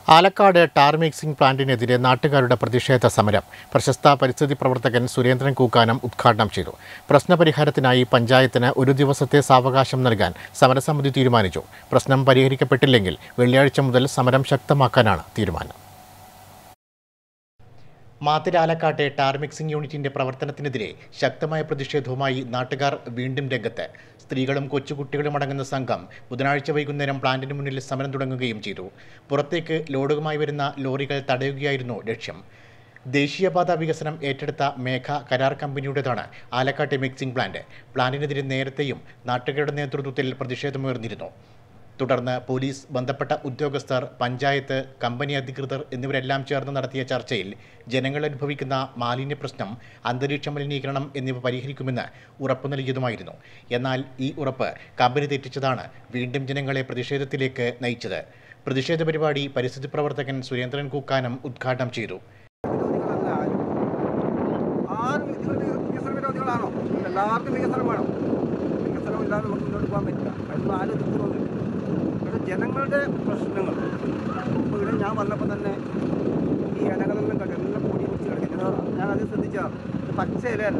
Alakkad tar mixing പ്ലാന്റിനെതിരെ നാട്ടുകാരുടെ പ്രതിഷേധ സമരം പ്രശസ്ത പരിസ്ഥിതി പ്രവർത്തകൻ സുരേന്ദ്രൻ കൂക്കാനം ഉദ്ഘാടനം ചെയ്തു പ്രശ്നപരിഹാരത്തിനായി പഞ്ചായത്തിന് ഒരു ദിവസത്തെ സാവകാശം നൽകാൻ സമരസമിതി തീരുമാനിച്ചു പ്രശ്നം പരിഹരിക്കപ്പെട്ടില്ലെങ്കിൽ വെള്ളിയാഴ്ച മുതൽ സമരം ശക്തമാക്കാനാണ് തീരുമാനം മാത്തിരാലക്കാട്ടെ ടാർ മിക്സിംഗ് യൂണിറ്റിന്റെ പ്രവർത്തനത്തിനെതിരെ ശക്തമായ പ്രതിഷേധവുമായി നാട്ടുകാർ വീണ്ടും രംഗത്ത് സ്ത്രീകളും കൊച്ചുകുട്ടികളും അടങ്ങുന്ന സംഘം ബുധനാഴ്ച വൈകുന്നേരം പ്ലാന്റിന് മുന്നിൽ സമരം തുടങ്ങുകയും ചെയ്തു പുറത്തേക്ക് ലോഡുകളുമായി വരുന്ന ലോറികൾ തടയുകയായിരുന്നു ലക്ഷ്യം ദേശീയപാത വികസനം ഏറ്റെടുത്ത മേഘ കരാർ കമ്പനിയുടേതാണ് ആലക്കാട്ടെ മിക്സിംഗ് പ്ലാന്റ് പ്ലാന്റിനെതിരെ നേരത്തെയും നാട്ടുകാരുടെ നേതൃത്വത്തിൽ പ്രതിഷേധമുയർന്നിരുന്നു തുടർന്ന് പോലീസ് ബന്ധപ്പെട്ട ഉദ്യോഗസ്ഥർ പഞ്ചായത്ത് കമ്പനി അധികൃതർ എന്നിവരെല്ലാം ചേർന്ന് നടത്തിയ ചർച്ചയിൽ ജനങ്ങൾ അനുഭവിക്കുന്ന മാലിന്യ പ്രശ്നം അന്തരീക്ഷ മലിനീകരണം എന്നിവ പരിഹരിക്കുമെന്ന് ഉറപ്പു നൽകിയതുമായിരുന്നു എന്നാൽ ഈ ഉറപ്പ് കമ്പനി തെറ്റിച്ചതാണ് വീണ്ടും ജനങ്ങളെ പ്രതിഷേധത്തിലേക്ക് നയിച്ചത് പ്രതിഷേധ പരിപാടി പരിസ്ഥിതി പ്രവർത്തകൻ സുരേന്ദ്രൻ കൂക്കാനം ഉദ്ഘാടനം ചെയ്തു വിരോധികളല്ല ആരും ആരും ഇതിന് വികസന വിരോധികളാണോ എല്ലാവർക്കും വികസനം വേണം വികസനം ഇല്ലാതെ നമുക്ക് മുന്നോട്ട് പോകാൻ പറ്റില്ല അതിന് ആരും എതിർക്കുന്നൊന്നുമില്ല പക്ഷേ ജനങ്ങളുടെ പ്രശ്നങ്ങൾ ഇപ്പോൾ ഇവിടെ ഞാൻ വന്നപ്പോൾ തന്നെ ഈ ഇലകളെല്ലാം കണ്ടു എല്ലാം പൊടി പിടിച്ച് കിടക്കുന്നത് ഞാൻ അത് ശ്രദ്ധിച്ചതാണ് ഇത് പച്ച ഇലയല്ല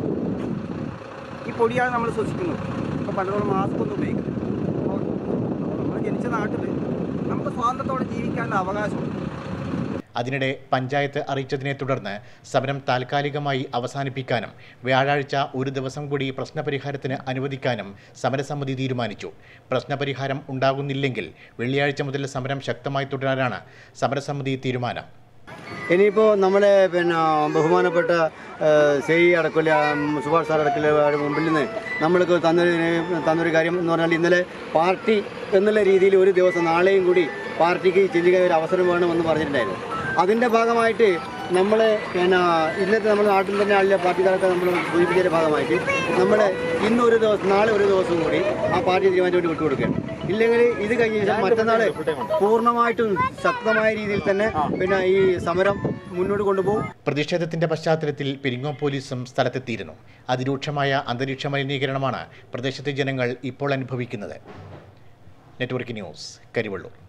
ഈ പൊടിയാണ് നമ്മൾ ശ്വസിക്കുന്നത് ഇപ്പോൾ പലരോടും മാസ്ക് ഒന്നും ഉപയോഗിക്കുന്നത് അപ്പോൾ നമ്മൾ ജനിച്ച നാട്ടിൽ നമുക്ക് സ്വാതന്ത്ര്യത്തോടെ ജീവിക്കാനുള്ള അവകാശമുണ്ട് അതിനിടെ പഞ്ചായത്ത് അറിയിച്ചതിനെ തുടർന്ന് സമരം താൽക്കാലികമായി അവസാനിപ്പിക്കാനും വ്യാഴാഴ്ച ഒരു ദിവസം കൂടി പ്രശ്നപരിഹാരത്തിന് അനുവദിക്കാനും സമരസമിതി തീരുമാനിച്ചു പ്രശ്നപരിഹാരം ഉണ്ടാകുന്നില്ലെങ്കിൽ വെള്ളിയാഴ്ച മുതൽ സമരം ശക്തമായി തുടരാനാണ് സമരസമിതി തീരുമാനം ഇനിയിപ്പോൾ നമ്മുടെ പിന്നെ ബഹുമാനപ്പെട്ട സെ ഇ അടക്കമില്ല സുഭാഷ് സാർ അടക്കമില്ല മുമ്പിൽ നിന്ന് നമ്മൾക്ക് തന്നൊരു തന്നൊരു കാര്യം എന്ന് പറഞ്ഞാൽ ഇന്നലെ പാർട്ടി എന്നുള്ള രീതിയിൽ ഒരു ദിവസം നാളെയും കൂടി പാർട്ടിക്ക് ചിന്തിക്കാൻ ഒരു അവസരം വേണമെന്ന് പറഞ്ഞിട്ടുണ്ടായിരുന്നു അതിൻ്റെ ഭാഗമായിട്ട് നമ്മൾ പിന്നെ ഇന്നത്തെ നമ്മുടെ നാട്ടിൽ തന്നെ ആളിലെ പാർട്ടിക്കാരൊക്കെ നമ്മൾ സൂചിപ്പിച്ചതിൻ്റെ ഭാഗമായിട്ട് നമ്മൾ ഇന്ന് ഒരു ദിവസം നാളെ ഒരു ദിവസം കൂടി ആ പാർട്ടി തീരുമാനിച്ചു വേണ്ടി വിട്ടുകൊടുക്കുകയാണ് ഇല്ലെങ്കിൽ ഇത് കഴിഞ്ഞ ശേഷം മറ്റന്നാൾ പൂർണ്ണമായിട്ടും ശക്തമായ രീതിയിൽ തന്നെ പിന്നെ ഈ സമരം മുന്നോട്ട് കൊണ്ടുപോകും പ്രതിഷേധത്തിന്റെ പശ്ചാത്തലത്തിൽ പെരിങ്ങോം പോലീസും സ്ഥലത്തെത്തിയിരുന്നു അതിരൂക്ഷമായ അന്തരീക്ഷ മലിനീകരണമാണ് പ്രദേശത്തെ ജനങ്ങൾ ഇപ്പോൾ അനുഭവിക്കുന്നത് നെറ്റ്വർക്ക് ന്യൂസ് കരിവള്ളൂർ